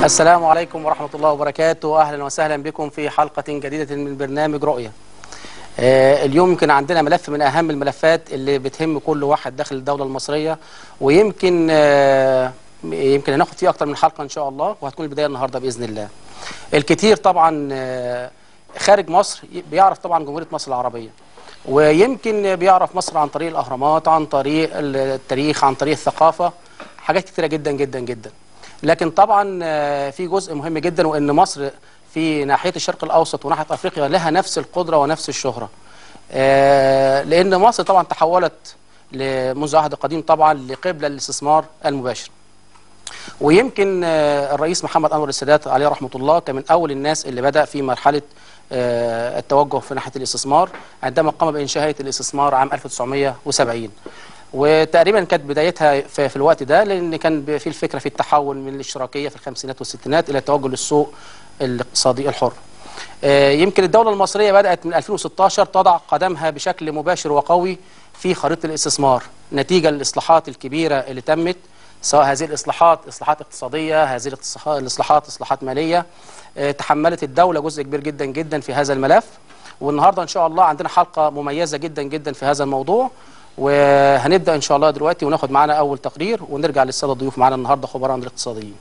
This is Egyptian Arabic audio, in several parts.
السلام عليكم ورحمة الله وبركاته أهلا وسهلا بكم في حلقة جديدة من برنامج رؤية آه، اليوم يمكن عندنا ملف من أهم الملفات اللي بتهم كل واحد داخل الدولة المصرية ويمكن آه، يمكن هناخد فيه أكتر من حلقة إن شاء الله وهتكون البداية النهاردة بإذن الله الكثير طبعا آه، خارج مصر بيعرف طبعا جمهورية مصر العربية ويمكن بيعرف مصر عن طريق الأهرامات عن طريق التاريخ عن طريق الثقافة حاجات كتيرة جدا جدا جدا لكن طبعا آه، في جزء مهم جدا وان مصر في ناحيه الشرق الاوسط وناحيه افريقيا لها نفس القدره ونفس الشهره. آه، لان مصر طبعا تحولت ل- منذ عهد قديم طبعا لقبله للاستثمار المباشر. ويمكن آه، الرئيس محمد انور السادات عليه رحمه الله كان من اول الناس اللي بدا في مرحله آه، التوجه في ناحيه الاستثمار عندما قام بانشاء هيئه الاستثمار عام 1970 وتقريبا كانت بدايتها في, في الوقت ده لان كان في الفكره في التحول من الاشتراكيه في الخمسينات والستينات الى التوجه للسوق الاقتصادي الحر. آه، يمكن الدوله المصريه بدات من 2016 تضع قدمها بشكل مباشر وقوي في خريطه الاستثمار نتيجه للاصلاحات الكبيره اللي تمت سواء هذه الاصلاحات اصلاحات اقتصاديه هذه الاصلاحات- الاصلاحات اصلاحات ماليه آه، تحملت الدوله جزء كبير جدا جدا في هذا الملف والنهارده ان شاء الله عندنا حلقه مميزه جدا جدا في هذا الموضوع وهنبدا ان شاء الله دلوقتي وناخد معانا اول تقرير ونرجع للساده الضيوف معانا النهارده خبراء الاقتصاديين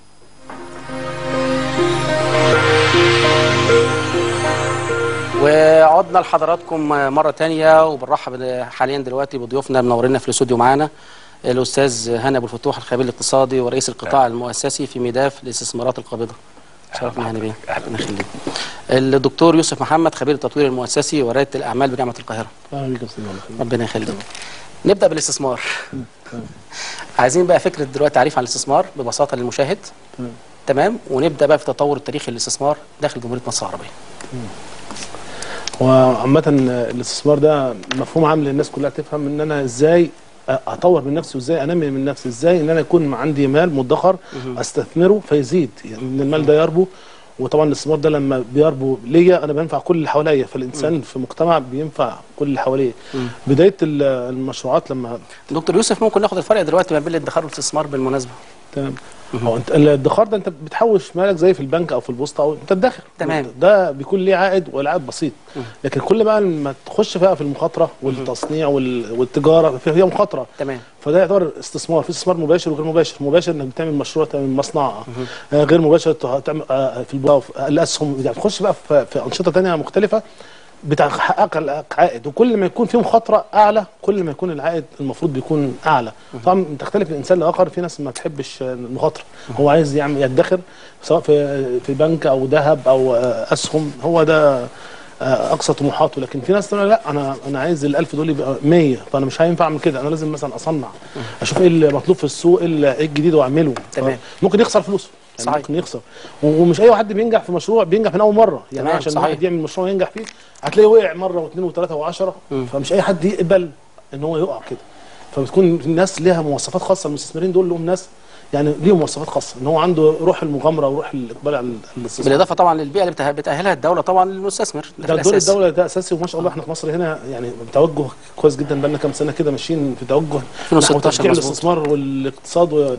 وعدنا لحضراتكم مرة تانية وبنرحب حاليا دلوقتي بضيوفنا منورينا في الاستوديو معانا الأستاذ هاني أبو الفتوح الخبير الاقتصادي ورئيس القطاع المؤسسي في ميداف الاستثمارات القابضة شرفنا هاني بيه ربنا يخليك الدكتور يوسف محمد خبير التطوير المؤسسي ورائد الأعمال بجامعة القاهرة اهلا بيك يا استاذ محمد. ربنا يخليك نبدأ بالاستثمار عايزين بقى فكرة دلوقتي تعريف عن الاستثمار ببساطة للمشاهد تمام. تمام ونبدأ بقى في تطور التاريخ الاستثمار داخل جمهورية مصر العربية هو عامة الاستثمار ده مفهوم عام للناس كلها تفهم ان انا ازاي اطور من نفسي وازاي انمي من نفسي ازاي ان انا يكون عندي مال مدخر استثمره فيزيد يعني ان المال ده يربو وطبعا الاستثمار ده لما بيربو ليا انا بنفع كل اللي حواليا فالانسان في مجتمع بينفع كل اللي حواليه بدايه ال- المشروعات لما دكتور يوسف ممكن ناخد الفرق دلوقتي ما بين الادخار والاستثمار بالمناسبة تمام هو انت الادخار ده انت بتحوش مالك زي في البنك او في البوسطه او انت تدخر تمام. ده بيكون ليه عائد والعائد بسيط لكن كل بقى ما تخش بقى في المخاطره والتصنيع وال- والتجاره فهي مخاطره تمام فده يعتبر استثمار في استثمار مباشر وغير مباشر مباشر انك بتعمل مشروع تعمل مصنع آه، غير مباشر ت- تعمل آه، في البضاعه في الاسهم يعني تخش بقى في, في انشطه تانية مختلفه بتحقق لك عائد وكل ما يكون في مخاطره اعلى كل ما يكون العائد المفروض بيكون اعلى طبعا تختلف من انسان لاخر في ناس ما تحبش المخاطره هو عايز يعمل يدخر سواء في في بنك او ذهب او آه، اسهم هو ده آه، اقصى طموحاته لكن في ناس تقول لا انا انا عايز ال 1000 دول يبقى 100 فانا مش هينفع اعمل كده انا لازم مثلا اصنع اشوف ايه اللي مطلوب في السوق ايه اللي- إيه الجديد واعمله تمام. ممكن يخسر فلوسه يعني صحيح. ممكن يخسر ومش اي حد بينجح في مشروع بينجح من اول مره يعني تمام، عشان صحيح. واحد يعمل مشروع ينجح فيه هتلاقيه وقع مره واثنين وثلاثه وعشرة فمش اي حد يقبل ان هو يقع كده فبتكون الناس ليها مواصفات خاصه المستثمرين دول لهم ناس يعني ليهم مواصفات خاصه ان هو عنده روح المغامره وروح الاقبال على الاستثمار بالاضافه طبعا للبيئه اللي بتأه- بتاهلها الدوله طبعا للمستثمر ده دور الأساس. الدوله ده اساسي وما شاء الله احنا في مصر هنا يعني توجه كويس جدا بقالنا كام سنه كده ماشيين في توجه 2016 نحو تشجيع مظبوط. الاستثمار والاقتصاد و-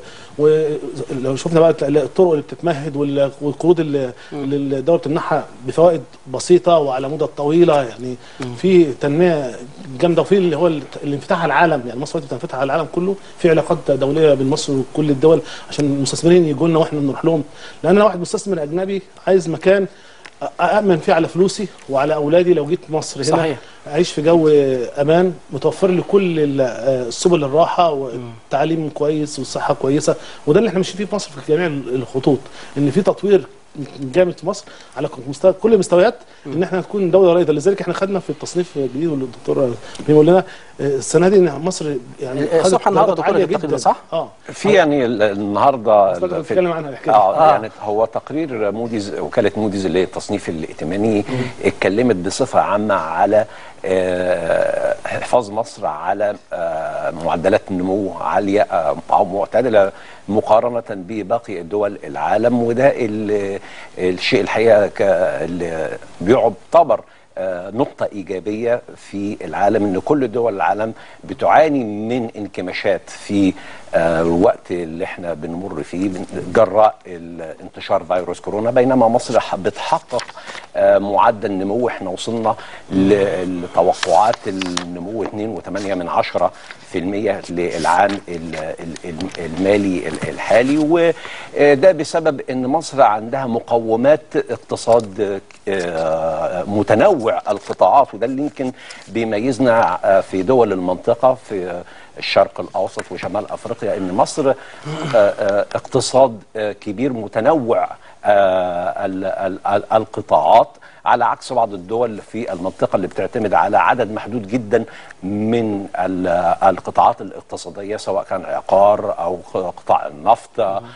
ولو شفنا بقى الطرق اللي بتتمهد وال- والقروض اللي اللي الدوله بتمنحها بفوائد بسيطه وعلى مدى طويله يعني في تنميه جامده وفي اللي هو ال- الانفتاح على العالم يعني مصر دلوقتي بتنفتح على العالم كله في علاقات دوليه بين مصر وكل الدول عشان المستثمرين يجوا لنا واحنا نروح لهم لان انا واحد مستثمر اجنبي عايز مكان أأمن فيه على فلوسي وعلى أولادي لو جيت مصر هنا صحيح. أعيش في جو أمان متوفر لي كل ال- آه، سبل الراحة والتعليم كويس والصحة كويسة وده اللي احنا ماشيين فيه في مصر في جميع الخطوط إن في تطوير جامد في مصر على مستوى كل المستويات ان احنا نكون دوله رائده لذلك احنا خدنا في التصنيف الجديد والدكتور بيقول لنا آه، السنه دي ان مصر يعني خدت الصبح النهارده درجات دكتور عاليه التقرير ده جدا صح؟ اه في يعني ال- النهارده أصلاً كنت في- بتكلم عنها الحكاية. اه آه. يعني هو تقرير موديز وكاله موديز اللي هي التصنيف الائتماني اتكلمت بصفه عامه على آه، حفاظ مصر على آه، معدلات نمو عاليه آه، او معتدله مقارنه بباقي دول العالم وده ال- الشيء الحقيقه ك- اللي بيعتبر آه، نقطة إيجابية في العالم إن كل دول العالم بتعاني من انكماشات في آه، الوقت اللي احنا بنمر فيه من- جراء ال- انتشار فيروس كورونا بينما مصر ح- بتحقق آه، معدل نمو احنا وصلنا ل- لتوقعات النمو 2.8 من عشرة في المية للعام ال- ال- ال- المالي ال- الحالي وده بسبب ان مصر عندها مقومات اقتصاد آه، متنوع القطاعات وده اللي يمكن بيميزنا آه، في دول المنطقة في الشرق الاوسط وشمال افريقيا ان مصر آه، آه، اقتصاد آه، كبير متنوع آه، ال- ال- ال- القطاعات على عكس بعض الدول في المنطقة اللي بتعتمد على عدد محدود جدا من ال- القطاعات الاقتصادية سواء كان عقار أو قطاع النفط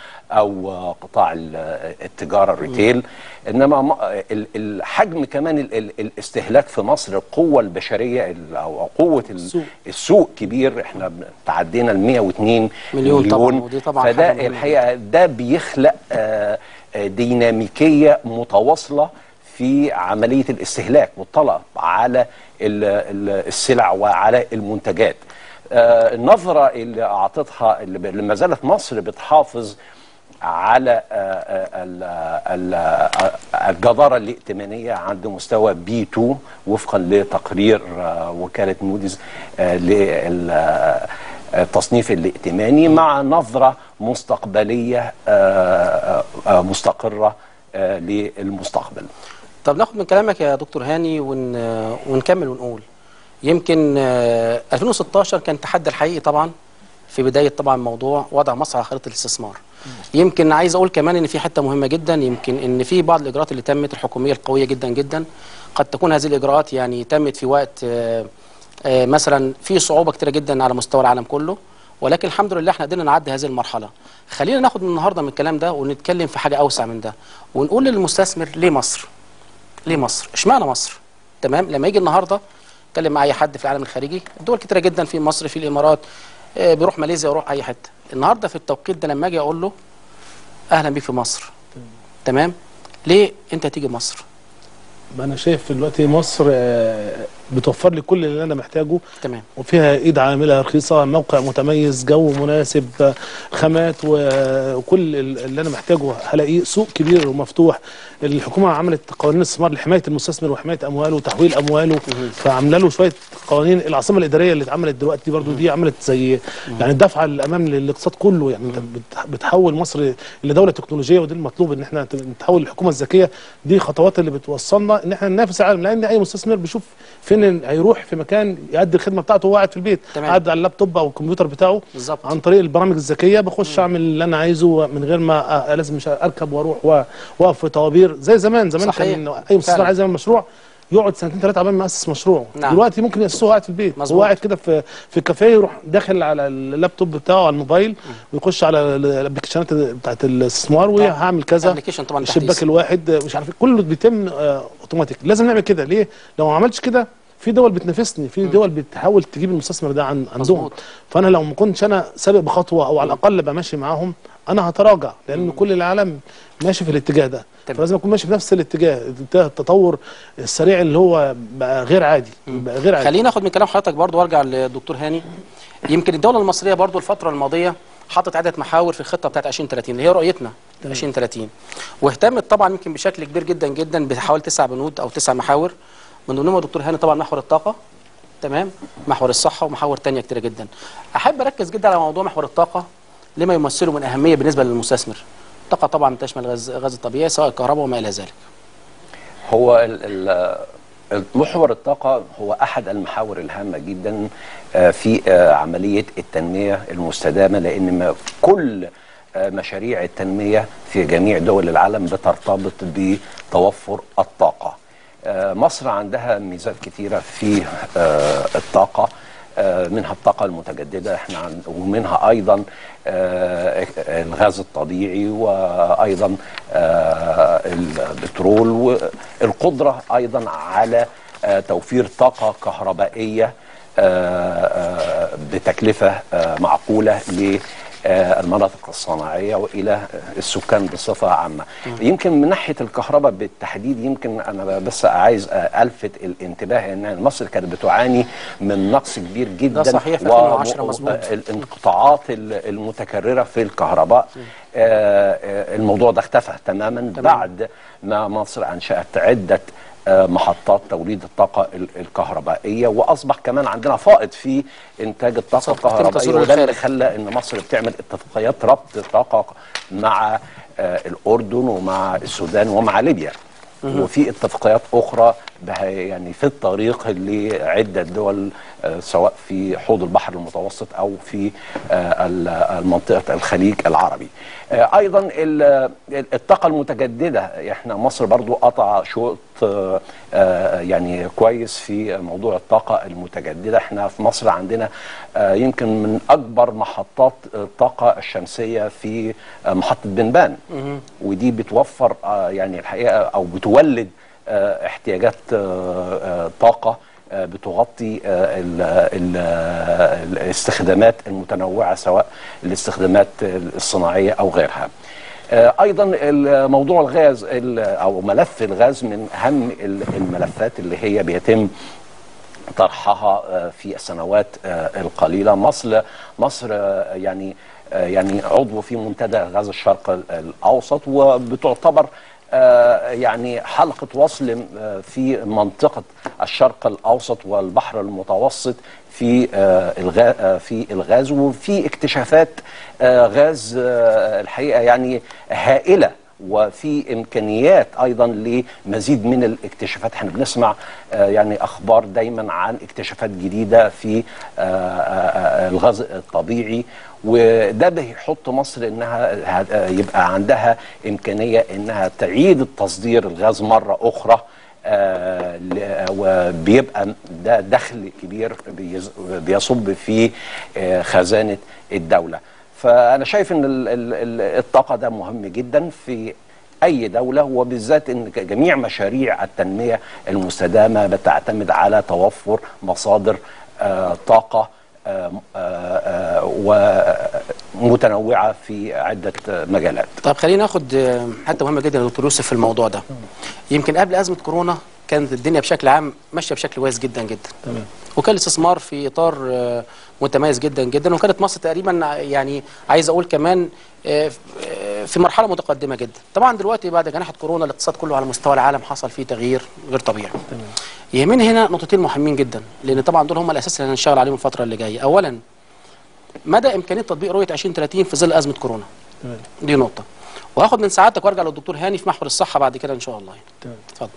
أو قطاع ال- التجارة الريتيل إنما م- ال- الحجم كمان ال- ال- الاستهلاك في مصر القوة البشرية ال- أو قوة ال- السوق. السوق كبير احنا ب- تعدينا ال 102 مليون مليون, طبعاً، ودي طبعاً حاجة فده مهمة الحقيقة ده بيخلق آه، آه، ديناميكية متواصلة في عملية الاستهلاك والطلب على ال- ال- السلع وعلى المنتجات آه، النظرة اللي أعطتها اللي ب- اللي ما زالت مصر بتحافظ على آه، آه، ال- ال- آه، الجدارة الائتمانية عند مستوى بي 2 وفقا لتقرير آه، وكالة موديز آه، لل- آه، التصنيف الائتماني مع نظرة مستقبلية آه، آه، مستقرة آه، للمستقبل طب ناخد من كلامك يا دكتور هاني ون... ونكمل ونقول يمكن آه، 2016 كان التحدي الحقيقي طبعا في بداية طبعا موضوع وضع مصر على خريطة الاستثمار يمكن عايز اقول كمان ان في حته مهمه جدا يمكن ان في بعض الاجراءات اللي تمت الحكوميه القويه جدا جدا قد تكون هذه الاجراءات يعني تمت في وقت آه، آه، مثلا في صعوبه كتيره جدا على مستوى العالم كله ولكن الحمد لله احنا قدرنا نعدي هذه المرحله خلينا ناخد من النهارده من الكلام ده ونتكلم في حاجه اوسع من ده ونقول للمستثمر ليه مصر ليه مصر اشمعنى مصر تمام لما يجي النهارده اتكلم مع اي حد في العالم الخارجي دول كتيره جدا في مصر في الامارات آه، بيروح ماليزيا يروح اي حته النهارده في التوقيت ده لما اجي اقول له اهلا بيك في مصر تمام ليه انت تيجي مصر ما انا شايف دلوقتي مصر آه، بتوفر لي كل اللي انا محتاجه تمام وفيها ايد عامله رخيصه موقع متميز جو مناسب آه، خامات و- وكل ال- اللي انا محتاجه هلاقيه سوق كبير ومفتوح الحكومه عملت قوانين استثمار لحمايه المستثمر وحمايه امواله وتحويل امواله فعامله له شويه قوانين العاصمه الاداريه اللي اتعملت دلوقتي دي برضو دي عملت زي يعني دفعه للامام للاقتصاد كله يعني انت بت- بتحول مصر لدوله تكنولوجيه ودي المطلوب ان احنا نتحول للحكومه الذكيه دي خطوات اللي بتوصلنا ان احنا ننافس العالم لان اي مستثمر بيشوف فين هيروح في مكان يؤدي الخدمه بتاعته وهو قاعد في البيت تمام. قاعد على اللابتوب او الكمبيوتر بتاعه بالظبط. عن طريق البرامج الذكيه بخش اعمل اللي انا عايزه من غير ما أ- لازم مش اركب واروح و- واقف في طوابير زي زمان زمان صحيح. كان اي مستثمر فعلا. عايز يعمل مشروع يقعد سنتين ثلاثه عبال ما ياسس مشروعه نعم. دلوقتي ممكن ياسسه قاعد في البيت مظبوط. هو قاعد كده في في كافيه يروح داخل على اللابتوب بتاعه على الموبايل ويخش على ال- الابلكيشنات بتاعت الاستثمار وهعمل كذا application طبعاً الشباك تحديث. الواحد مش عارف إيه، كله بيتم آه، اوتوماتيك لازم نعمل كده ليه لو ما عملتش كده في دول بتنافسني في دول بتحاول تجيب المستثمر ده عن عندهم مظبوط. فانا لو ما كنتش انا سابق بخطوه او على الاقل ابقى ماشي معاهم انا هتراجع لان كل العالم ماشي في الاتجاه ده تمام. فلازم اكون ماشي في نفس الاتجاه اتجاه التطور السريع اللي هو بقى غير عادي بقى غير عادي خلينا ناخد من كلام حضرتك برضو وارجع للدكتور هاني يمكن الدوله المصريه برضو الفتره الماضيه حطت عده محاور في الخطه بتاعت 2030 اللي هي رؤيتنا 2030 واهتمت طبعا يمكن بشكل كبير جدا جدا بحوالي تسع بنود او تسع محاور من ضمنهم يا دكتور هاني طبعا محور الطاقه تمام محور الصحه ومحاور تانية كتيره جدا احب اركز جدا على موضوع محور الطاقه لما يمثله من اهميه بالنسبه للمستثمر الطاقه طبعا تشمل الغاز الغاز الطبيعي سواء الكهرباء وما الى ذلك هو ال- ال- محور الطاقة هو أحد المحاور الهامة جدا آه، في آه، عملية التنمية المستدامة لأن ما- كل آه، مشاريع التنمية في جميع دول العالم بترتبط بتوفر الطاقة آه، مصر عندها ميزات كتيرة في آه، الطاقة آه، منها الطاقة المتجددة احنا عن ومنها أيضا آه، الغاز الطبيعي وأيضا آه، البترول والقدرة أيضا على آه، توفير طاقة كهربائية آه، آه، بتكلفة آه، معقولة آه، المناطق الصناعيه والى السكان بصفه عامه. يمكن من ناحيه الكهرباء بالتحديد يمكن انا بس عايز آه، الفت الانتباه ان مصر كانت بتعاني من نقص كبير جدا ده صحيح في و- 2010 مظبوط. آه، الانقطاعات ال- المتكرره في الكهرباء آه، آه، الموضوع ده اختفى تماما بعد ما مصر انشات عده آه، محطات توليد الطاقه ال- الكهربائيه واصبح كمان عندنا فائض في انتاج الطاقه صح، تم الكهربائيه تصدير وده اللي الخارج. خلى ان مصر بتعمل اتفاقيات ربط طاقه مع آه، الاردن ومع السودان ومع ليبيا وفي اتفاقيات اخرى بها- يعني في الطريق لعده دول آه، سواء في حوض البحر المتوسط او في آه، ال- المنطقه الخليج العربي. آه، ايضا ال- الطاقه المتجدده احنا مصر برضو قطع شوط آه، آه، يعني كويس في موضوع الطاقه المتجدده احنا في مصر عندنا آه، يمكن من اكبر محطات الطاقه الشمسيه في آه، محطه بنبان ودي بتوفر آه، يعني الحقيقه او بتولد آه، احتياجات آه، آه، طاقه آه، بتغطي آه، ال- ال- الاستخدامات المتنوعه سواء الاستخدامات الصناعيه او غيرها. آه، ايضا ال- موضوع الغاز ال- او ملف الغاز من اهم ال- الملفات اللي هي بيتم طرحها آه، في السنوات آه، القليله مصر مصر آه، يعني آه، يعني عضو في منتدى غاز الشرق ال- الاوسط وبتعتبر آه، يعني حلقه وصل آه، في منطقه الشرق الاوسط والبحر المتوسط في آه، الغاز في الغاز وفي اكتشافات آه، غاز آه، الحقيقه يعني هائله وفي امكانيات ايضا لمزيد من الاكتشافات احنا بنسمع آه، يعني اخبار دايما عن اكتشافات جديده في آه، آه، آه، الغاز الطبيعي وده بيحط مصر انها ه- يبقى عندها امكانيه انها تعيد التصدير الغاز مره اخرى آه، ل- وبيبقى ده دخل كبير بيز- بيصب في آه، خزانه الدوله فانا شايف ان ال- ال- ال- الطاقه ده مهم جدا في اي دوله وبالذات ان جميع مشاريع التنميه المستدامه بتعتمد على توفر مصادر آه، طاقه آه، آه، آه، ومتنوعه في عده مجالات طيب خلينا ناخد آه، حته مهمه جدا يا دكتور يوسف في الموضوع ده يمكن قبل ازمه كورونا كانت الدنيا بشكل عام ماشيه بشكل كويس جدا جدا تمام وكان الاستثمار في اطار آه، متميز جدا جدا وكانت مصر تقريبا ع- يعني عايز اقول كمان آه، ف- آه، في مرحله متقدمه جدا طبعا دلوقتي بعد جناحه كورونا الاقتصاد كله على مستوى العالم حصل فيه تغيير غير طبيعي تمام يهمني هنا نقطتين مهمين جدا لان طبعا دول هم الاساس اللي هنشتغل عليهم الفتره اللي جايه اولا مدى امكانيه تطبيق رؤيه 2030 في ظل ازمه كورونا تمام دي نقطه وهاخد من سعادتك وارجع للدكتور هاني في محور الصحه بعد كده ان شاء الله يعني. تمام اتفضل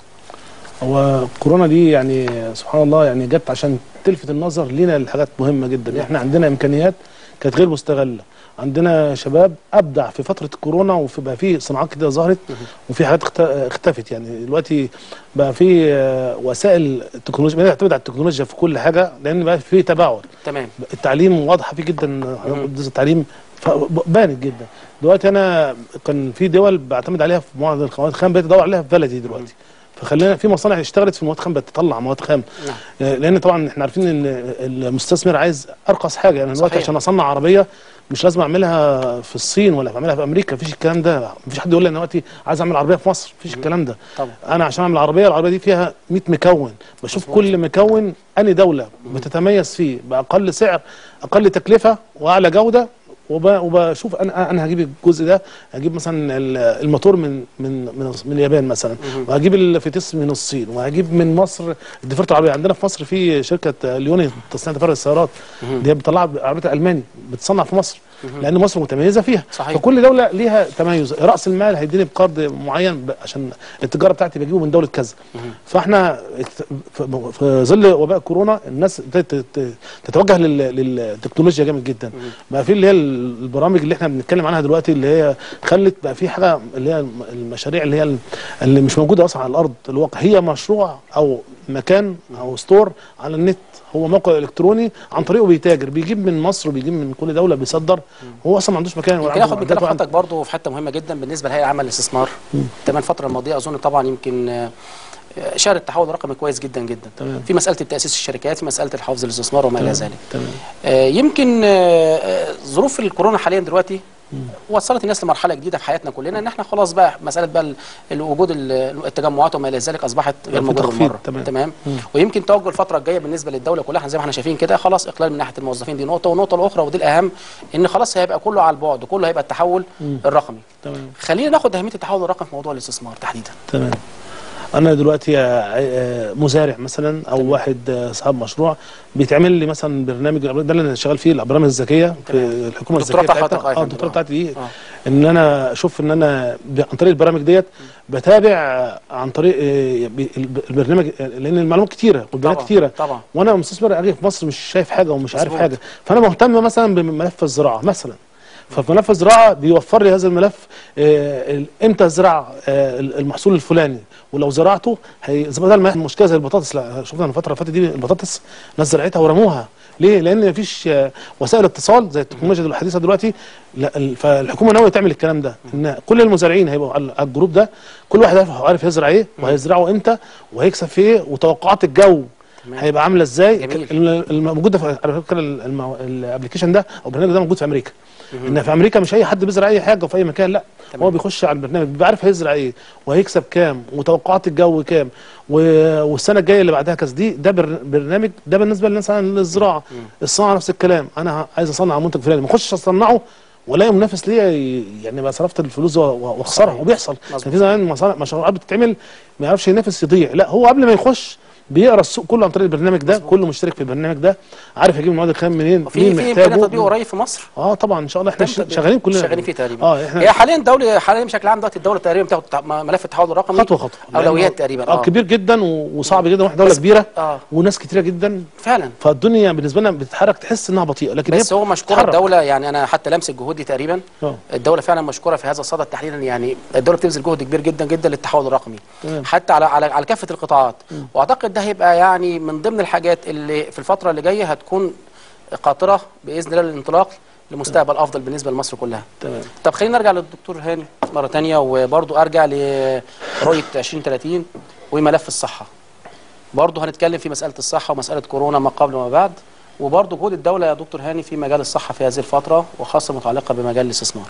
هو كورونا دي يعني سبحان الله يعني جت عشان تلفت النظر لينا لحاجات مهمه جدا احنا عندنا امكانيات كانت غير مستغله عندنا شباب ابدع في فتره الكورونا وفي بقى في صناعات كده ظهرت وفي حاجات اخت- اختفت يعني دلوقتي بقى في آه، وسائل التكنولوجيا بقينا نعتمد على التكنولوجيا في كل حاجه لان بقى في تباعد تمام التعليم واضحه فيه جدا حضرتك التعليم ف- بانت جدا دلوقتي انا كان في دول بعتمد عليها في معظم الخامات الخام بقيت ادور عليها في بلدي دلوقتي فخلينا في مصانع اشتغلت في المواد خام بتطلع مواد خام نعم. آه، لان طبعا احنا عارفين ان المستثمر عايز ارخص حاجه يعني دلوقتي صحيح. عشان اصنع عربيه مش لازم اعملها في الصين ولا اعملها في امريكا مفيش الكلام ده مفيش حد يقول لي انا دلوقتي عايز اعمل عربيه في مصر مفيش الكلام ده طبعا انا عشان اعمل عربيه العربيه دي فيها 100 مكون بشوف مظبوط. كل مكون اني دوله بتتميز فيه باقل سعر اقل تكلفه واعلى جوده وب- وبشوف انا انا هجيب الجزء ده هجيب مثلا ال- الموتور من من من, من اليابان مثلا وهجيب الفتيس من الصين وهجيب من مصر الدفرت العربيه عندنا في مصر في شركه ليوني تصنيع دفر السيارات دي بتطلع عربيه الماني بتصنع في مصر لان مصر متميزه فيها صحيح. فكل دوله ليها تميز راس المال هيديني بقرض معين ب- عشان التجاره بتاعتي بجيبه من دوله كذا فاحنا ات- في- في ظل وباء كورونا الناس ابتدت تت- تتوجه لل- للتكنولوجيا جامد جدا بقى في اللي هي البرامج اللي احنا بنتكلم عنها دلوقتي اللي هي خلت بقى في حاجه اللي هي الم- المشاريع اللي هي اللي مش موجوده اصلا على الارض الواقع هي مشروع او مكان او ستور على النت هو موقع الكتروني عن طريقه بيتاجر بيجيب من مصر وبيجيب من كل دوله بيصدر هو اصلا ما عندوش مكان ولا يمكن عنده اخد من معدات كلام ولا عنده- حضرتك برضه في حته مهمه جدا بالنسبه لهيئه عامه للاستثمار تمام الفتره الماضيه اظن طبعا يمكن آه، شهر التحول الرقمي كويس جدا جدا تمام. في مساله تاسيس الشركات في مساله الحفظ الاستثمار وما الى ذلك تمام آه، يمكن آه، آه، ظروف الكورونا حاليا دلوقتي وصلت الناس لمرحله جديده في حياتنا كلنا ان احنا خلاص بقى مساله بقى ال- الوجود ال- التجمعات وما الى ذلك اصبحت غير في موجوده تخفيض، بالمره تمام. تمام ويمكن توجه الفتره الجايه بالنسبه للدوله كلها احنا زي ما احنا شايفين كده خلاص اقلال من ناحيه الموظفين دي نقطه والنقطه الاخرى ودي الاهم ان خلاص هيبقى كله على البعد وكله هيبقى التحول الرقمي تمام خلينا ناخد اهميه التحول الرقمي في موضوع الاستثمار تحديدا تمام انا دلوقتي آه، آه، مزارع مثلا او واحد آه، صاحب مشروع بيتعمل لي مثلا برنامج ده اللي انا شغال فيه الابرامج الذكيه في تمام. الحكومه الدكتوراه الذكيه بتاعتك بتاعتها آه، اه يا الدكتوراه فندم. بتاعتي دي آه. ان انا اشوف ان انا ب- عن طريق البرامج ديت بتابع آه، عن طريق آه، ب- الب- البرنامج آه، لان المعلومات كتيره والبيانات طبعاً، كتيره طبعا وانا مستثمر اجي في مصر مش شايف حاجه ومش عارف مظبوط. حاجه فانا مهتم مثلا بملف الزراعه مثلا ففي ملف الزراعه بيوفر لي هذا الملف آه، ال- امتى ازرع آه، المحصول الفلاني ولو زرعته هي زي بدل ما مشكله زي البطاطس لا شفنا الفتره اللي فاتت دي البطاطس ناس زرعتها ورموها ليه؟ لان مفيش آه، وسائل اتصال زي التكنولوجيا الحديثه دلوقتي لا ال- فالحكومه ناويه تعمل الكلام ده ان كل المزارعين هيبقوا على على الجروب ده كل واحد عارف عارف يزرع ايه وهيزرعه امتى وهيكسب في ايه وتوقعات الجو تمام. هيبقى عامله ازاي جميل. الم- الموجوده في على فكره المو- الابلكيشن ده او البرنامج ده موجود في امريكا ان في امريكا مش اي حد بيزرع اي حاجه في اي مكان لا تمام. هو بيخش على البرنامج بيبقى عارف هيزرع ايه وهيكسب كام وتوقعات الجو كام و- والسنه الجايه اللي بعدها كذا دي ده بر- برنامج ده بالنسبه مثلا للزراعه الصناعه نفس الكلام انا ه- عايز اصنع منتج فلاني ما اخشش اصنعه والاقي منافس ليا ي- يعني بقى صرفت الفلوس و- و- واخسرها صحيح. وبيحصل مظبوط. كان في زمان مصانع مشروعات بتتعمل ما يعرفش ينافس يضيع لا هو قبل ما يخش بيقرا السوق كله عن طريق البرنامج ده كله مشترك في البرنامج ده عارف يجيب المواد الخام منين في مين في محتاجه امكانيات تطبيق قريب في مصر اه طبعا ان شاء الله احنا تم تطبيق. شغالين كلنا شغالين فيه تقريبا اه احنا هي حاليا الدوله حاليا بشكل عام دلوقتي الدوله تقريبا بتاخد تع- ملف التحول الرقمي خطوه خطوه اولويات لأنه- تقريبا اه كبير جدا و- وصعب جدا واحنا دوله بس- كبيره اه وناس كتيره جدا فعلا فالدنيا بالنسبه لنا بتتحرك تحس انها بطيئه لكن بس هي هو مشكوره بتتحرك. الدوله يعني انا حتى لمس الجهود دي تقريبا اه الدوله فعلا مشكوره في هذا الصدد تحديدا يعني الدوله بتبذل جهد كبير جدا جدا للتحول الرقمي تمام. حتى على على على كافه القطاعات واعتقد ده هيبقى يعني من ضمن الحاجات اللي في الفتره اللي جايه هتكون قاطره باذن الله للانطلاق لمستقبل افضل بالنسبه لمصر كلها تمام طب خلينا نرجع للدكتور هاني مره تانية وبرضه ارجع لرؤيه 2030 وملف الصحه برضه هنتكلم في مساله الصحه ومساله كورونا ما قبل وما بعد وبرضه جهود الدوله يا دكتور هاني في مجال الصحه في هذه الفتره وخاصه متعلقه بمجال الاستثمار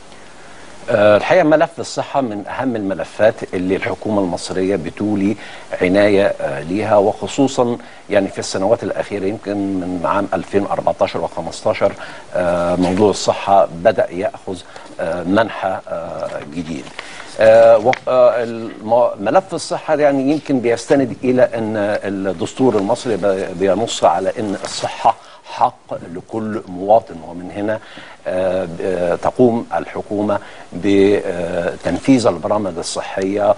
آه، الحقيقه ملف الصحه من اهم الملفات اللي الحكومه المصريه بتولي عنايه آه، ليها وخصوصا يعني في السنوات الاخيره يمكن من عام 2014 و15 موضوع الصحه بدا ياخذ آه، منحى آه، جديد. آه، و- آه، الم- ملف الصحه يعني يمكن بيستند الى ان الدستور المصري بي- بينص على ان الصحه حق لكل مواطن ومن هنا آه، ب- آه، تقوم الحكومة بتنفيذ البرامج الصحية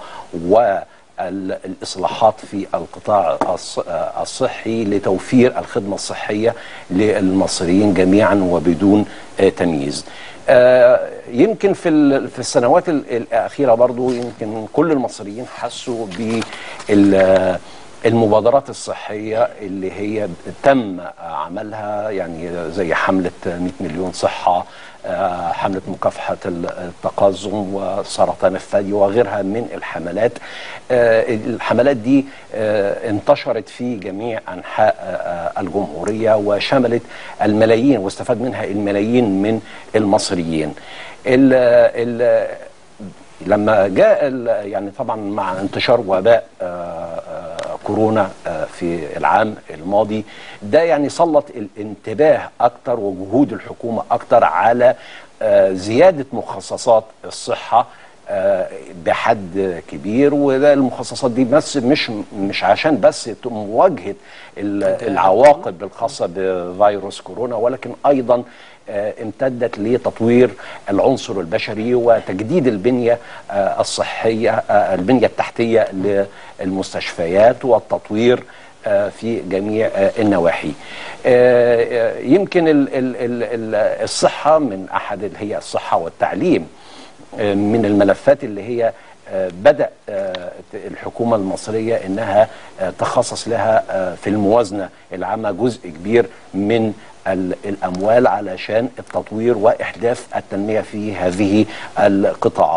والإصلاحات في القطاع الص- آه، الصحي لتوفير الخدمة الصحية للمصريين جميعا وبدون آه، تمييز آه، يمكن في ال- في السنوات ال- الأخيرة برضو يمكن كل المصريين حسوا بال المبادرات الصحية اللي هي تم عملها يعني زي حملة 100 مليون صحة آه، حملة مكافحة التقزم وسرطان الثدي وغيرها من الحملات آه، الحملات دي آه، انتشرت في جميع أنحاء آه، الجمهورية وشملت الملايين واستفاد منها الملايين من المصريين ال ال لما جاء ال- يعني طبعا مع انتشار وباء آه، آه، كورونا آه، في العام الماضي ده يعني سلط الانتباه اكتر وجهود الحكومه اكتر على آه، زياده مخصصات الصحه آه، بحد كبير وده المخصصات دي بس مش مش عشان بس مواجهه ال- العواقب الخاصه بفيروس كورونا ولكن ايضا آه، امتدت لتطوير العنصر البشري وتجديد البنيه آه، الصحيه آه، البنيه التحتيه للمستشفيات والتطوير آه، في جميع آه، النواحي آه، آه، يمكن ال- ال- ال- ال- الصحه من احد اللي هي الصحه والتعليم آه، من الملفات اللي هي آه، بدأ آه، الحكومة المصرية أنها آه، تخصص لها آه، في الموازنة العامة جزء كبير من ال- الأموال علشان التطوير وإحداث التنمية في هذه القطاعات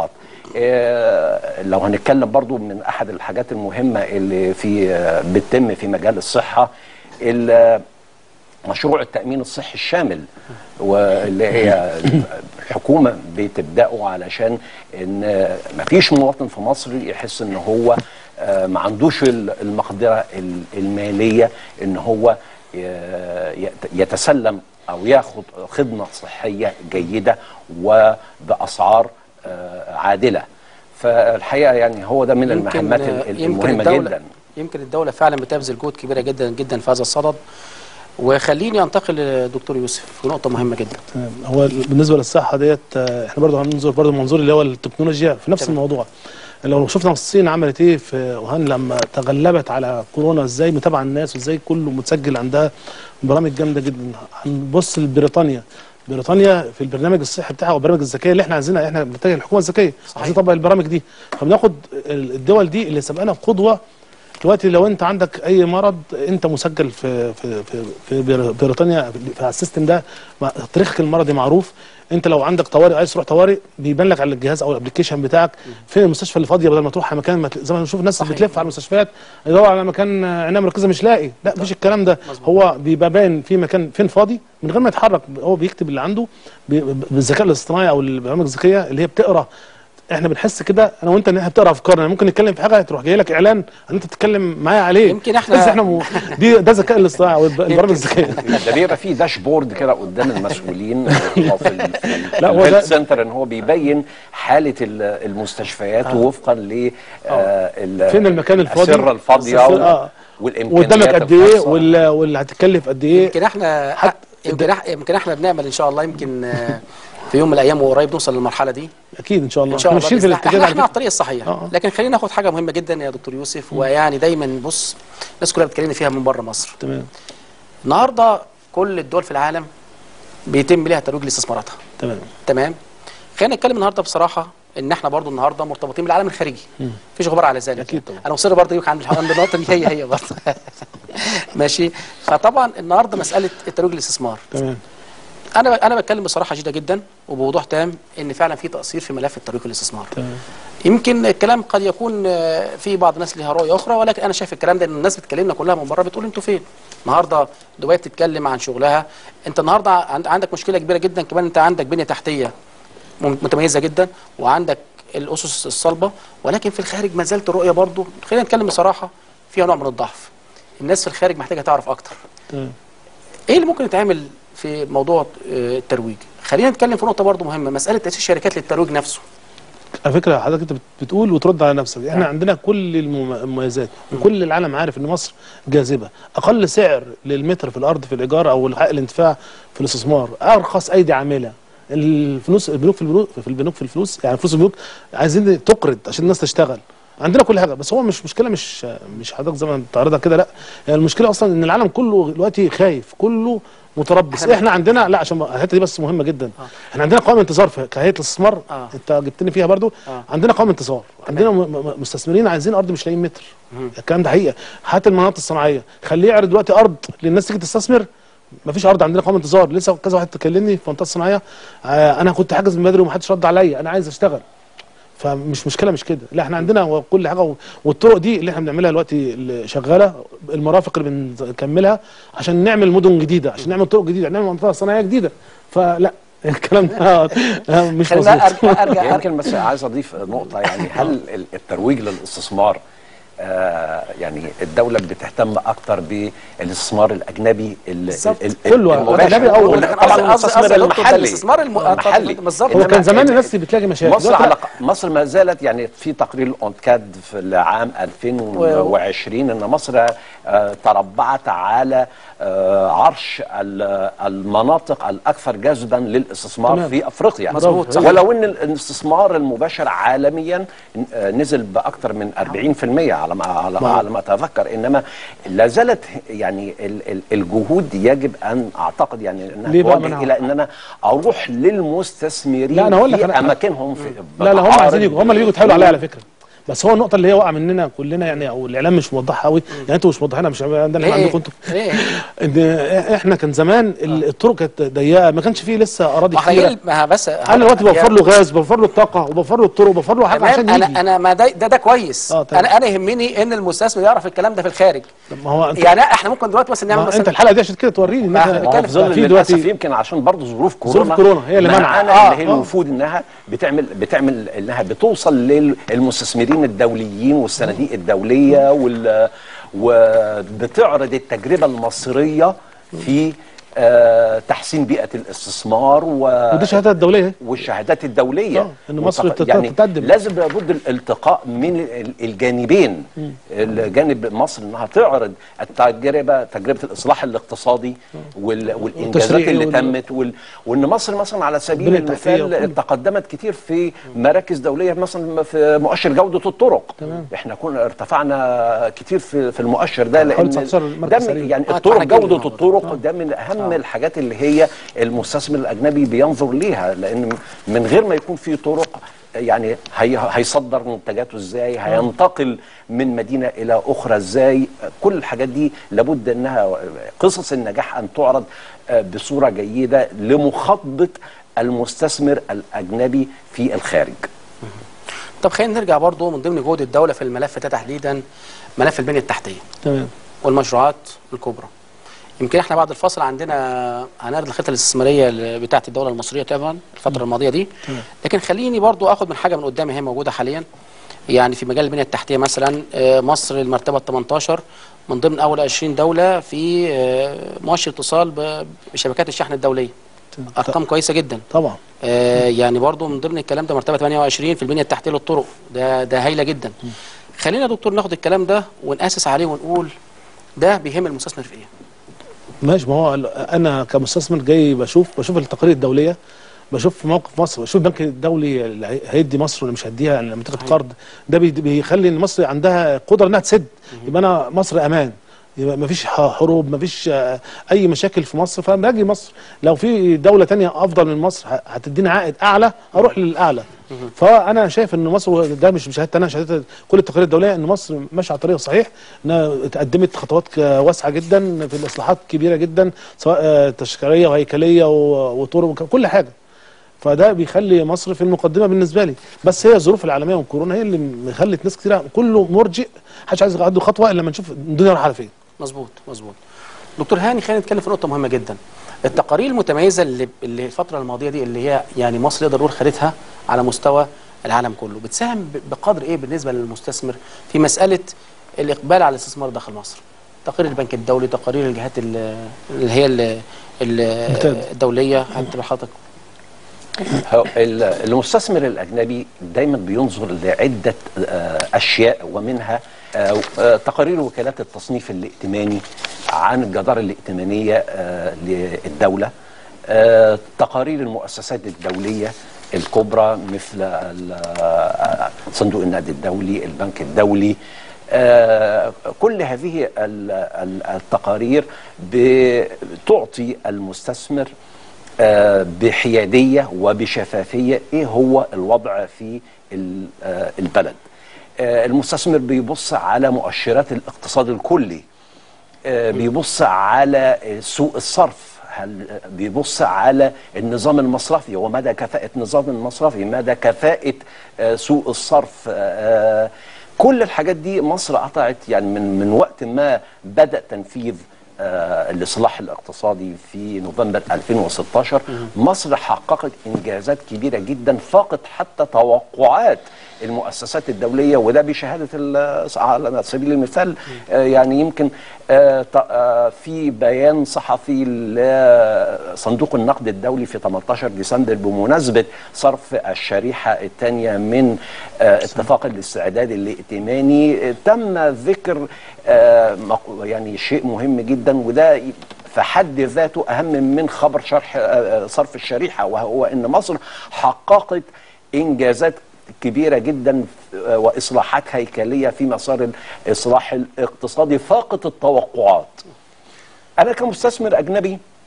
آه، لو هنتكلم برضو من احد الحاجات المهمه اللي في آه، بتتم في مجال الصحه ال- مشروع التامين الصحي الشامل واللي هي الحكومه بتبداه علشان ان مفيش مواطن في مصر يحس ان هو آه، ما عندوش ال- المقدره ال- الماليه ان هو ي- يت- يتسلم او ياخد خدمه صحيه جيده وباسعار آه، عادله فالحقيقه يعني هو ده من المهمات ال- ال- يمكن المهمه الدولة جدا يمكن الدولة فعلا بتبذل جهود كبيرة جدا جدا في هذا الصدد وخليني انتقل لدكتور يوسف في نقطة مهمة جدا تمام. هو بالنسبه للصحه ديت آه، احنا برضه هننظر برضه المنظور اللي هو التكنولوجيا في نفس تمام. الموضوع لو شفنا الصين عملت ايه في وهان لما تغلبت على كورونا ازاي متابعه الناس وازاي كله متسجل عندها برامج جامده جدا هنبص لبريطانيا بريطانيا في البرنامج الصحي بتاعها والبرامج الذكيه اللي احنا عايزينها احنا بنتجه الحكومه الذكيه صحيح. عايزين نطبق البرامج دي فبناخد الدول دي اللي سبقنا قدوه دلوقتي لو انت عندك اي مرض انت مسجل في في في, في بر- بريطانيا في السيستم ده مع- تاريخك المرضي معروف انت لو عندك طوارئ عايز تروح طوارئ بيبان لك على الجهاز او الابلكيشن بتاعك فين المستشفى اللي فاضيه بدل ما تروح على مكان ما تل- زي ما بنشوف الناس صحيح. بتلف على المستشفيات يدور على مكان آه، عنايه مركزه مش لاقي لا مفيش الكلام ده مظبوط. هو بيبقى باين في مكان فين فاضي من غير ما يتحرك هو بيكتب اللي عنده بي- بالذكاء الاصطناعي او البرامج الذكيه اللي هي بتقرا احنا بنحس كده انا وانت ان احنا بتقرا افكارنا ممكن نتكلم في حاجه تروح جاي لك اعلان ان انت تتكلم معايا عليه يمكن إحنا- بس احنا م... دي ده ذكاء الاصطناعي او الب- البرامج الذكيه ده بيبقى فيه داشبورد كده قدام المسؤولين أو في ال- في لا، هو ده- الهيلث سنتر ان هو بيبين حاله ال- المستشفيات وفقا ل آه، فين المكان الفاضي السره الفاضيه السر- و- آه. والامكانيات قدامك قد ايه الخاصة. وال- واللي هتكلف قد ايه يمكن احنا حت- يمكن احنا يمكن احنا بنعمل ان شاء الله يمكن آه، في يوم من الايام وقريب نوصل للمرحلة دي اكيد ان شاء الله ان شاء احنا الله ماشيين في بإذن الله. الاتجاه احنا ده احنا على على الطريق الصحيح آه، آه. لكن خلينا ناخد حاجة مهمة جدا يا دكتور يوسف ويعني دايما بص الناس كلها بتكلمني فيها من بره مصر فكرة. تمام النهارده كل الدول في العالم بيتم ليها ترويج لاستثماراتها تمام تمام خلينا نتكلم النهارده بصراحه ان احنا برضو النهارده مرتبطين بالعالم الخارجي مفيش غبار على ذلك أكيد طبعا. انا مصر برضه يمكن عند عند النقطه دي هي هي برضه ماشي فطبعا النهارده مساله الترويج للاستثمار تمام انا انا بتكلم بصراحه شديده جدا وبوضوح تام ان فعلا في تقصير في ملف الترويج للاستثمار تمام يمكن الكلام قد يكون آه، في بعض الناس لها رؤيه اخرى ولكن انا شايف الكلام ده ان الناس بتكلمنا كلها من بره بتقول انتوا فين النهارده دبي بتتكلم عن شغلها انت النهارده عند- عندك مشكله كبيره جدا كمان انت عندك بنيه تحتيه مم- متميزه جدا وعندك الاسس الصلبه ولكن في الخارج ما زالت الرؤيه برضو خلينا نتكلم بصراحه فيها نوع من الضعف الناس في الخارج محتاجه تعرف اكتر تمام ايه اللي ممكن يتعمل في موضوع آه، الترويج خلينا نتكلم في نقطه برضو مهمه مساله تاسيس شركات للترويج نفسه على فكره حضرتك انت بت- بتقول وترد على نفسك احنا عندنا كل المم- المميزات وكل العالم عارف ان مصر جاذبه اقل سعر للمتر في الارض في الايجار او حق الانتفاع في الاستثمار ارخص ايدي عامله الفلوس البنوك في البنوك في البنوك في الفلوس يعني فلوس البنوك عايزين تقرض عشان الناس تشتغل عندنا كل حاجه بس هو مش مشكله مش مش حضرتك زي ما بتعرضها كده لا يعني المشكله اصلا ان العالم كله دلوقتي خايف كله متربص إحنا- احنا عندنا لا عشان الحته دي بس مهمه جدا احنا عندنا قوائم انتظار في كهيئه الاستثمار آه. انت جبتني فيها برضو آه. عندنا قوائم انتظار عندنا م- م- مستثمرين عايزين ارض مش لاقيين متر الكلام ده حقيقه حتى المناطق الصناعيه خليه يعرض دلوقتي ارض للناس تيجي تستثمر مفيش ارض عندنا قوائم انتظار لسه كذا واحد تكلمني في المنطقه الصناعيه آه انا كنت حاجز من بدري ومحدش رد عليا انا عايز اشتغل فمش مشكله مش كده لا احنا عندنا كل حاجه و- والطرق دي اللي احنا بنعملها دلوقتي اللي شغاله المرافق اللي بنكملها عشان نعمل مدن جديده عشان نعمل طرق جديده نعمل منطقه صناعيه جديده فلا الكلام ده آه، مش خلينا مظبوط ارجع ارجع, أرجع يمكن بس عايز اضيف نقطه يعني هل ال- الترويج للاستثمار آه يعني الدوله بتهتم اكتر بالاستثمار الاجنبي ال- بالظبط. ال- كله المباشر. أجنبي أو- ولا- لكن طبعا قصدي- قصدي- المستثمر قصدي يا دكتور ده المحلي الاستثمار الم- آه، المحلي بالظبط. هو إنما كان زمان ال- الناس بتلاقي مشاكل مصر دلوقتي على لا. مصر ما زالت يعني في تقرير الاونكاد في العام 2020 ان مصر آه، تربعت على آه، عرش ال- المناطق الاكثر جذبا للاستثمار تمام. في افريقيا مظبوط، صح. ولو ان الاستثمار المباشر عالميا آه، نزل باكثر من 40% على ما على, نعم. على ما اتذكر انما لا زالت يعني ال- ال- الجهود يجب ان اعتقد يعني انها ليه بقى توجه منع؟ الى ان انا اروح للمستثمرين لا، أنا هقول لك في أنا- اماكنهم في لا لا هم بتعارض عايزين يجوا هم اللي بيجوا يتحايلوا عليا على فكره بس هو النقطه اللي هي واقعه مننا كلنا يعني او الاعلام مش موضحها قوي يعني انتوا مش موضحينها مش ده اللي ليه؟ عندكم انتوا ليه؟ ان احنا كان زمان ال- الطرق كانت ضيقه ما كانش فيه لسه اراضي ما احنا كتيره ايه ما بس انا دلوقتي بوفر له غاز بوفر له الطاقه وبوفر له الطرق وبوفر له حاجه تمام عشان انا يجي انا ما ده ده, ده كويس آه، تمام. انا انا يهمني ان المستثمر يعرف الكلام ده في الخارج ما هو انت يعني احنا ممكن دلوقتي مثلا نعمل ما انت مثلا الحلقه دي عشان كده توريني ان ما احنا احنا ما هو بنتكلم في ظل في للاسف دلوقتي يمكن عشان برضه ظروف كورونا ظروف كورونا هي اللي منعت. منعنا آه، اللي هي آه. المفروض انها بتعمل بتعمل انها بتوصل للمستثمرين الدوليين والصناديق الدوليه وال وبتعرض التجربه المصريه في آه، تحسين بيئه الاستثمار و ودي شهادات دوليه والشهادات الدوليه آه، إن مصر والتق- تت- يعني تتقدم. لازم لابد الالتقاء من ال- الجانبين الجانب مصر انها تعرض التجربه تجربه الاصلاح الاقتصادي وال- والانجازات والتشريعي اللي وال- تمت وال- وان مصر مثلا على سبيل البنية التحتية المثال وكل- تقدمت كتير في مراكز دوليه مثلا في مؤشر جوده الطرق تمام. احنا كنا ارتفعنا كتير في في المؤشر ده لان حوالي 19 ده مركز من- سليم. يعني آه، الطرق اتحرك جوده جدا. الطرق ده من اهم الحاجات اللي هي المستثمر الاجنبي بينظر ليها لان من غير ما يكون في طرق يعني هي هيصدر منتجاته ازاي هينتقل من مدينه الى اخرى ازاي كل الحاجات دي لابد انها قصص النجاح ان تعرض آه، بصوره جيده لمخاطبه المستثمر الاجنبي في الخارج طب خلينا نرجع برضو من ضمن جهود الدوله في الملف ده تحديدا ملف البنيه التحتيه تمام والمشروعات الكبرى يمكن احنا بعد الفصل عندنا هنعرض الخطه الاستثماريه ل- بتاعه الدوله المصريه طبعا الفتره الماضيه دي لكن خليني برضو اخد من حاجه من قدامي هي موجوده حاليا يعني في مجال البنيه التحتيه مثلا آه، مصر المرتبه ال 18 من ضمن اول 20 دوله في آه، مؤشر اتصال ب- بشبكات الشحن الدوليه ارقام كويسه جدا طبعا آه، يعني برضو من ضمن الكلام ده مرتبه 28 في البنيه التحتيه للطرق ده ده هايله جدا خلينا يا دكتور ناخد الكلام ده ونأسس عليه ونقول ده بيهم المستثمر في ايه ماشي ما هو ال- انا كمستثمر جاي بشوف بشوف التقارير الدوليه بشوف موقف مصر بشوف البنك الدولي اللي هي- هيدي مصر ولا مش هيديها يعني لما تاخد قرض ده بي- بيخلي ان مصر عندها قدره انها تسد يبقى انا مصر امان يبقى ما فيش حروب ما فيش اي مشاكل في مصر فباجي مصر لو في دوله تانية افضل من مصر ه- هتديني عائد اعلى اروح للاعلى فانا شايف ان مصر ده مش بشهادتي انا شهادات كل التقارير الدوليه ان مصر ماشيه على الطريق الصحيح انها اتقدمت خطوات ك- واسعه جدا في الاصلاحات كبيره جدا سواء آه، تشكيليه وهيكليه و- وطرق وك- كل حاجه فده بيخلي مصر في المقدمه بالنسبه لي بس هي الظروف العالميه والكورونا هي اللي خلت ناس كتير كله مرجئ محدش عايز يقعد خطوه الا لما نشوف الدنيا رايحه على فين مظبوط مظبوط دكتور هاني خلينا نتكلم في نقطه مهمه جدا التقارير المتميزه اللي اللي الفتره الماضيه دي اللي هي يعني مصر يقدر نقول خدتها على مستوى العالم كله بتساهم ب- بقدر ايه بالنسبه للمستثمر في مساله الاقبال على الاستثمار داخل مصر تقارير البنك الدولي تقارير الجهات ال- اللي هي ال- ال- ممتاز. الدوليه هتبقى حضرتك هو ال- المستثمر الاجنبي دايما بينظر لعده آه، اشياء ومنها آه، آه، تقارير وكالات التصنيف الائتماني عن الجدارة الائتمانية آه، للدولة آه، تقارير المؤسسات الدولية الكبرى مثل ال- آه، صندوق النقد الدولي البنك الدولي آه، كل هذه ال- ال- التقارير بتعطي المستثمر آه، بحيادية وبشفافية ايه هو الوضع في ال- آه، البلد آه، المستثمر بيبص على مؤشرات الاقتصاد الكلي آه، بيبص على آه، سوق الصرف هل آه، بيبص على النظام المصرفي ومدى كفاءة النظام المصرفي مدى كفاءة آه، سوق الصرف آه، كل الحاجات دي مصر قطعت يعني من من وقت ما بدأ تنفيذ آه، الاصلاح الاقتصادي في نوفمبر 2016 مصر حققت انجازات كبيره جدا فاقت حتى توقعات المؤسسات الدوليه وده بشهاده ال- على سبيل المثال آه، يعني يمكن آه، ط- آه، في بيان صحفي لصندوق النقد الدولي في 18 ديسمبر بمناسبه صرف الشريحه الثانيه من آه، اتفاق الاستعداد الائتماني آه، تم ذكر آه، مق- يعني شيء مهم جدا وده ي- في حد ذاته اهم من خبر شرح آه، آه، صرف الشريحه وهو ان مصر حققت انجازات كبيره جدا آه، واصلاحات هيكليه في مسار الاصلاح الاقتصادي فاقت التوقعات. انا كمستثمر اجنبي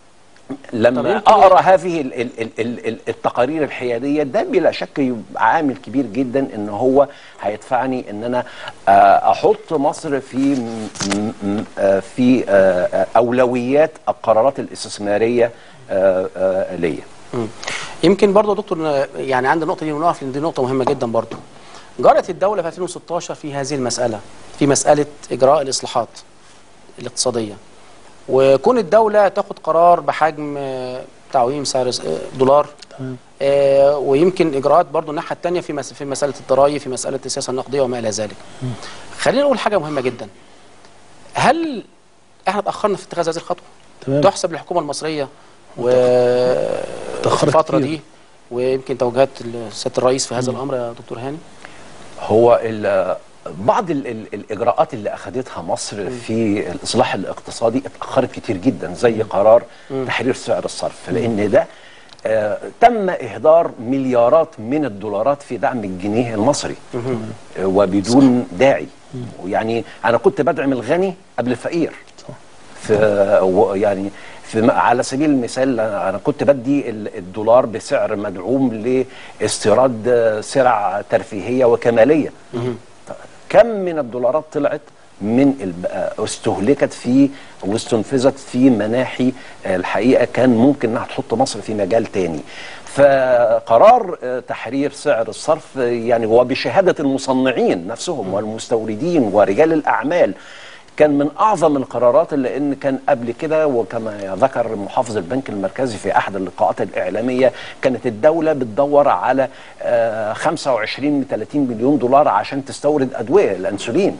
لما يمكن- اقرا هذه ال- ال- ال- ال- ال- التقارير الحياديه ده بلا شك يبقى عامل كبير جدا ان هو هيدفعني ان انا آه، احط مصر في م- م- آه، في آه، آه، اولويات القرارات الاستثماريه آه، آه، ليا مم. يمكن برضه يا دكتور آه، يعني عند النقطه دي ونقف لان دي نقطه مهمه جدا برضه جرت الدوله في 2016 في هذه المساله في مساله اجراء الاصلاحات الاقتصاديه وكون الدوله تاخد قرار بحجم آه، تعويم سعر س- آه، دولار تمام آه، ويمكن اجراءات برضو الناحيه الثانيه في مس- في مساله الضرائب في مساله السياسه النقديه وما الى ذلك. خلينا نقول حاجه مهمه جدا. هل احنا اتاخرنا في اتخاذ هذه الخطوه؟ تمام تحسب للحكومه المصريه و في اتأخرت الفتره كتير. دي ويمكن توجيهات سياده الرئيس في هذا الامر يا دكتور هاني هو ال- بعض ال ال الاجراءات اللي اخذتها مصر في الاصلاح الاقتصادي اتاخرت كتير جدا زي قرار تحرير سعر الصرف لان ده آه تم اهدار مليارات من الدولارات في دعم الجنيه المصري آه وبدون داعي ويعني انا كنت بدعم الغني قبل الفقير في و- يعني في م- على سبيل المثال انا أنا كنت بدي ال- الدولار بسعر مدعوم لاستيراد آه، سلع ترفيهيه وكماليه كم من الدولارات طلعت من الب- آه، استهلكت في واستنفذت في مناحي آه، الحقيقه كان ممكن انها تحط مصر في مجال تاني فقرار آه، تحرير سعر الصرف آه، يعني وبشهاده المصنعين نفسهم والمستوردين ورجال الاعمال كان من اعظم القرارات اللي ان كان قبل كده وكما ذكر محافظ البنك المركزي في احد اللقاءات الاعلاميه كانت الدوله بتدور على آه، 25 ل 30 مليون دولار عشان تستورد ادويه الانسولين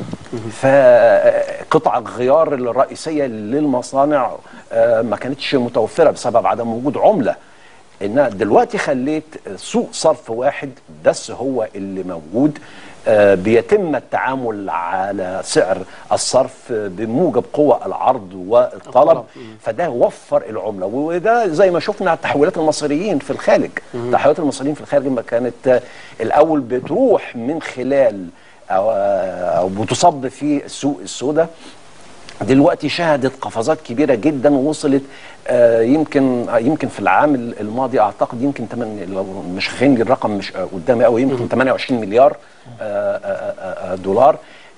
فقطع الغيار الرئيسيه للمصانع آه، ما كانتش متوفره بسبب عدم وجود عمله انها دلوقتي خليت سوق صرف واحد بس هو اللي موجود آه، بيتم التعامل على سعر الصرف بموجب قوى العرض والطلب الطلب. فده وفر العمله وده زي ما شفنا تحويلات المصريين في الخارج تحويلات المصريين في الخارج ما كانت آه، الاول بتروح من خلال او أو بتصب في السوق السوداء دلوقتي شهدت قفزات كبيره جدا ووصلت آه يمكن آه يمكن في العام الماضي اعتقد يمكن تمن لو مش خايني الرقم مش آه قدامي قوي يمكن 28 مليار آه آه آه آه دولار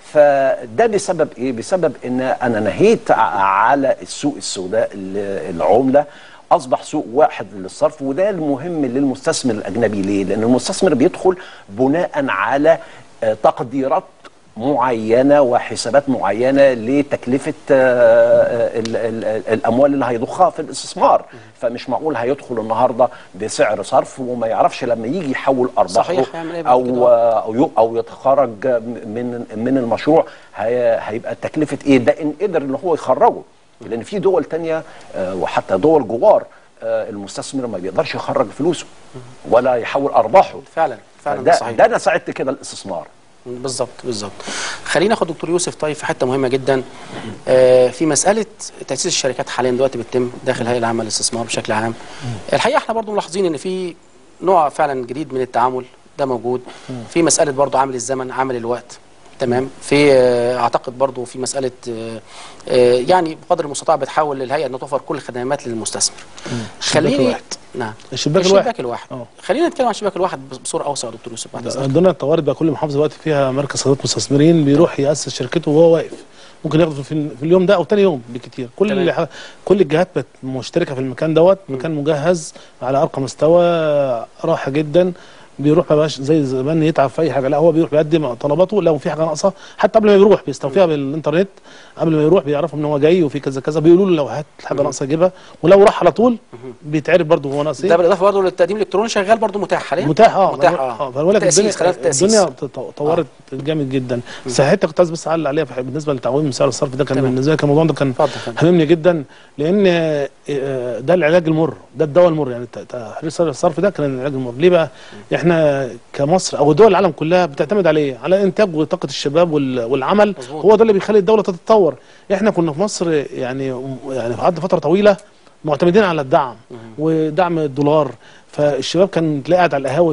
فده بسبب ايه؟ بسبب ان انا نهيت ع- على السوق السوداء ال- العمله اصبح سوق واحد للصرف وده المهم للمستثمر الاجنبي ليه؟ لان المستثمر بيدخل بناء على آه، تقديرات معينه وحسابات معينه لتكلفه آه، ال- ال- ال- الاموال اللي هيضخها في الاستثمار فمش معقول هيدخل النهارده بسعر صرف وما يعرفش لما يجي يحول ارباحه صحيح، يعمل إيه بعد كده؟ او او يو- او يتخرج من من المشروع هي- هيبقى تكلفه ايه ده ان قدر ان هو يخرجه لان في دول تانية آه، وحتى دول جوار آه، المستثمر ما بيقدرش يخرج فلوسه ولا يحول ارباحه فعلا فعلا ده ده, صحيح ده انا ساعدت كده الاستثمار بالظبط بالظبط خلينا ناخد دكتور يوسف طيب في حته مهمه جدا آه في مساله تاسيس الشركات حاليا دلوقتي بتتم داخل هيئه العامه للاستثمار بشكل عام الحقيقه احنا برضو ملاحظين ان في نوع فعلا جديد من التعامل ده موجود في مساله برضو عامل الزمن عامل الوقت تمام في آه، اعتقد برضو في مساله آه، آه، يعني بقدر المستطاع بتحاول الهيئه ان توفر كل الخدمات للمستثمر خليني الواحد. نعم الشباك الواحد. الشباك الواحد اه. خلينا نتكلم عن الشباك الواحد بصوره اوسع يا دكتور يوسف بعد اذنك عندنا الطوارئ بقى كل محافظه دلوقتي فيها مركز خدمات مستثمرين بيروح ياسس شركته وهو واقف ممكن ياخده في, في اليوم ده او تاني يوم بكتير كل تمام. اللي ح- كل الجهات بت مشتركه في المكان دوت مكان مجهز على ارقى مستوى راحه جدا بيروح ما بقاش زي زمان يتعب في اي حاجه لا هو بيروح بيقدم طلباته لو في حاجه ناقصه حتى قبل ما يروح بيستوفيها بالانترنت قبل ما يروح بيعرفوا ان هو جاي وفي كذا كذا بيقولوا له لو هات حاجه ناقصه يجيبها ولو راح على طول بيتعرف برضه هو ناقص ايه ده بالاضافه برضه للتقديم الالكتروني شغال برضه متاح حاليا متاح اه متاح اه اه فبقول لك تأسيس، الدنيا خلال التأسيس. الدنيا تط- طورت جامد جدا بس حته كنت عايز بس اعلق عليها في- بالنسبه لتعويم سعر الصرف ده كان تمام. بالنسبه لي كان الموضوع ده كان اتفضل اتفضل. هاممني جدا لان آه، آه، ده العلاج المر ده الدواء المر يعني ت- تحرير سعر الصرف ده كان العلاج المر ليه بقى احنا كمصر او دول العالم كلها بتعتمد على ايه على انتاج وطاقه الشباب وال- والعمل مظبوط. هو ده اللي بيخلي الدوله تتطور احنا كنا في مصر يعني يعني قعدنا فتره طويله معتمدين على الدعم ودعم الدولار فالشباب كان تلاقي قاعد على القهاوي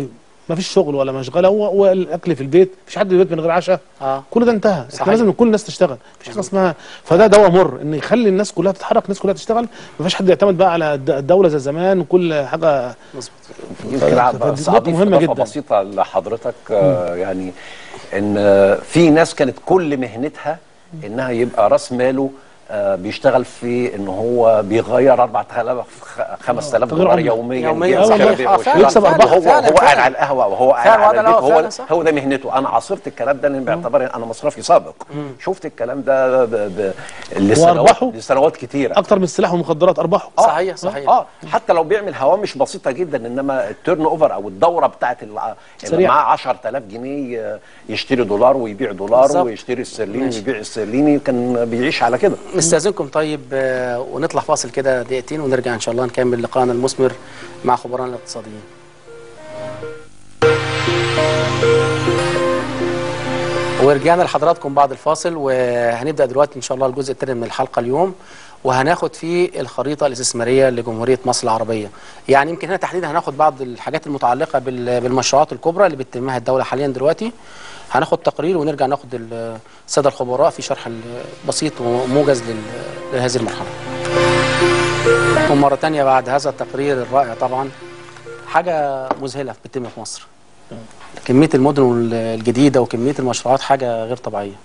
ما فيش شغل ولا مشغله هو هو الاكل في البيت مفيش حد في البيت من غير عشاء اه كل ده انتهى صحيح. احنا لازم كل الناس تشتغل مفيش حاجه اسمها فده دواء مر ان يخلي الناس كلها تتحرك الناس كلها تشتغل مفيش حد يعتمد بقى على الد- الدوله زي زمان وكل حاجه مظبوط يمكن فدي بس نقطة اضيف مهمة اضافه جدا. بسيطه لحضرتك آه يعني ان آه، في ناس كانت كل مهنتها انها يبقى راس ماله آه بيشتغل في ان هو بيغير 4000 خ- 5000 تغيير دولار عملة. يوميا يومياً، يمسك صحيح. البيع آه، والشراء. فعلاً، يكسب وهو أرباح. هو فعلاً، قاعد فعلاً. على القهوه وهو فعلاً، قاعد هو على ده البيت اللي هو هو فعلاً صح. هو ده مهنته انا عاصرت الكلام ده لان باعتباري انا مصرفي سابق شفت الكلام ده ب- ب- لسنوات وأرباحه؟ لسنوات كتيره اكتر من السلاح والمخدرات ارباحه آه، صحيح، صحيح. اه حتى لو بيعمل هوامش بسيطه جدا انما التيرن اوفر او الدوره بتاعت اللي سريع. معاه 10000 جنيه آه، يشتري دولار ويبيع دولار بالظبط. ويشتري استرليني ماشي. ويبيع استرليني كان بيعيش على كده نستاذنكم طيب آه، ونطلع فاصل كده دقيقتين ونرجع ان شاء الله نكمل لقاءنا المثمر مع خبراء الاقتصاديين ورجعنا لحضراتكم بعد الفاصل وهنبدا دلوقتي ان شاء الله الجزء الثاني من الحلقه اليوم وهناخد فيه الخريطه الاستثماريه لجمهوريه مصر العربيه يعني يمكن هنا تحديدا هناخد بعض الحاجات المتعلقه بال- بالمشروعات الكبرى اللي بتتمها الدوله حاليا دلوقتي هناخد تقرير ونرجع ناخد ال- الساده الخبراء في شرح ال- بسيط وموجز لل- لهذه المرحله ومره تانية بعد هذا التقرير الرائع طبعا حاجه مذهله بتتم في مصر كميه المدن الجديده وكميه المشروعات حاجه غير طبيعيه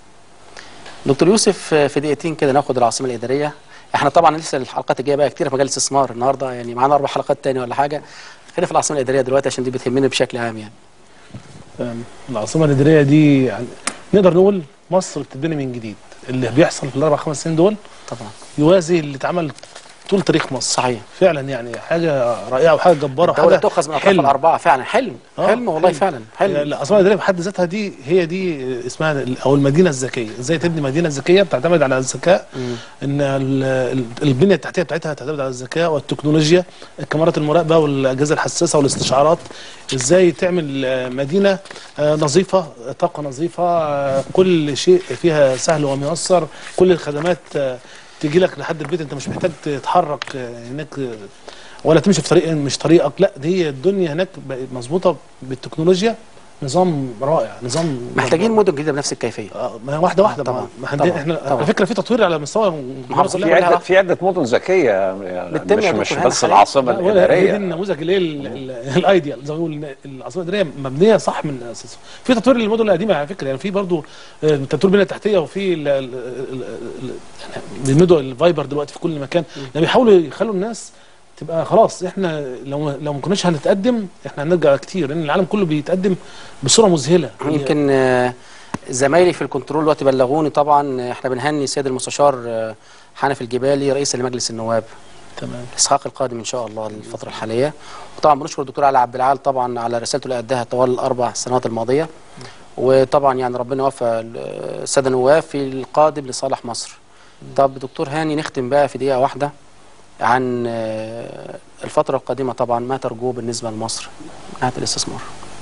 دكتور يوسف في دقيقتين كده ناخد العاصمه الاداريه احنا طبعا لسه الحلقات الجايه بقى كتير في مجال الاستثمار النهارده يعني معانا اربع حلقات تاني ولا حاجه خلينا في العاصمه الاداريه دلوقتي عشان دي بتهمنا بشكل عام يعني أم، العاصمه الاداريه دي يعني نقدر نقول مصر بتتبني من جديد اللي بيحصل في الاربع خمس سنين دول طبعا يوازي اللي اتعمل طول تاريخ مصر صحيح فعلا يعني حاجه رائعه وحاجه جباره الدوله وحاجه تؤخذ من اطراف حلم. الاربعه فعلا حلم آه، حلم والله حلم. فعلا حلم العاصمه الاداريه بحد ذاتها دي هي دي اسمها ال- او المدينه الذكيه ازاي تبني مدينه ذكيه بتعتمد على الذكاء مم. ان ال- ال- البنيه التحتيه بتاعتها تعتمد على الذكاء والتكنولوجيا الكاميرات المراقبه والاجهزه الحساسه والاستشعارات ازاي تعمل آه، مدينه آه، نظيفه طاقه نظيفه آه، كل شيء فيها سهل وميسر كل الخدمات آه، تيجي لك لحد البيت انت مش محتاج تتحرك آه، هناك آه، ولا تمشي في طريق مش طريقك لا دي هي الدنيا هناك بقت مظبوطه بالتكنولوجيا نظام رائع نظام محتاجين مدن جديده بنفس الكيفيه آه، ما هي واحده واحده طبعاً، ما ما عندنا طبعاً، احنا طبعاً. على فكره في تطوير على مستوى محافظة في كلها عده راح. في عده مدن ذكيه يعني بتتم مش يا مش دكتور هنا بس حاليا. العاصمه لا، ولا- هي دي الاداريه النموذج اللي هي ال- ال- الايديال زي ما بيقول العاصمه الاداريه مبنيه صح من اساسه في تطوير للمدن القديمه على فكره يعني في برضه آه، تطوير البنيه التحتيه وفي ال- ال- ال- ال- يعني المدن الفايبر دلوقتي في كل مكان يعني بيحاولوا يخلوا الناس تبقى خلاص احنا لو لو ما كناش هنتقدم احنا هنرجع كتير لان العالم كله بيتقدم بصوره مذهله يمكن آه، زمايلي في الكنترول دلوقتي بلغوني طبعا آه، احنا بنهني السيد المستشار آه، حنفي الجبالي رئيس لمجلس النواب تمام الاسحاق القادم ان شاء الله الفتره الحاليه وطبعا بنشكر الدكتور علي عبد العال طبعا على رسالته اللي اداها طوال الاربع سنوات الماضيه وطبعا يعني ربنا يوفق الساده النواب في القادم لصالح مصر طب دكتور هاني نختم بقى في دقيقه واحده عن آه، الفتره القادمه طبعا ما ترجوه بالنسبه لمصر من ناحيه الاستثمار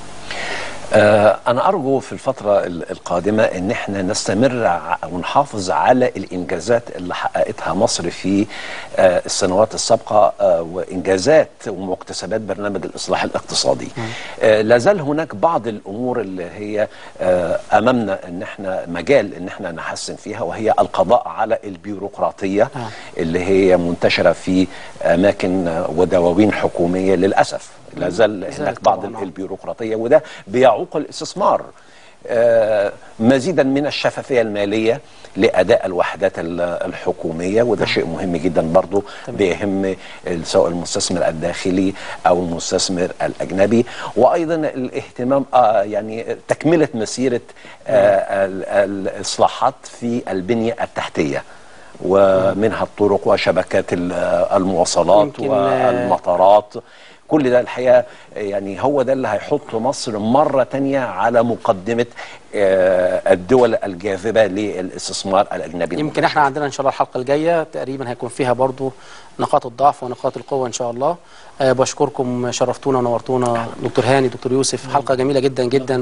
آه، أنا أرجو في الفترة ال- القادمة إن إحنا نستمر ع- ونحافظ على الإنجازات اللي حققتها مصر في آه، السنوات السابقة آه، وإنجازات ومكتسبات برنامج الإصلاح الاقتصادي. آه، لا زال هناك بعض الأمور اللي هي آه، أمامنا إن إحنا مجال إن إحنا نحسن فيها وهي القضاء على البيروقراطية آه. اللي هي منتشرة في أماكن آه، ودواوين حكومية للأسف. لا زال زال هناك بعض طبعاً. البيروقراطيه وده بيعوق الاستثمار آه، مزيدا من الشفافيه الماليه لاداء الوحدات ال- الحكوميه وده شيء مهم جدا برضو بيهم ال- سواء المستثمر الداخلي او المستثمر الاجنبي وايضا الاهتمام آه، يعني تكمله مسيره آه، ال- الاصلاحات في البنيه التحتيه ومنها الطرق وشبكات ال- المواصلات يمكن، آه، والمطارات كل ده الحقيقه يعني هو ده اللي هيحط مصر مره تانية على مقدمه آه، الدول الجاذبه للاستثمار الاجنبي يمكن احنا عندنا ان شاء الله الحلقه الجايه تقريبا هيكون فيها برضو نقاط الضعف ونقاط القوه ان شاء الله أه بشكركم شرفتونا ونورتونا دكتور هاني دكتور يوسف حلقه جميله جدا جدا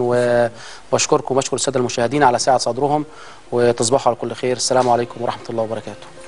وبشكركم وبشكر الساده المشاهدين على ساعه صدرهم وتصبحوا على كل خير السلام عليكم ورحمه الله وبركاته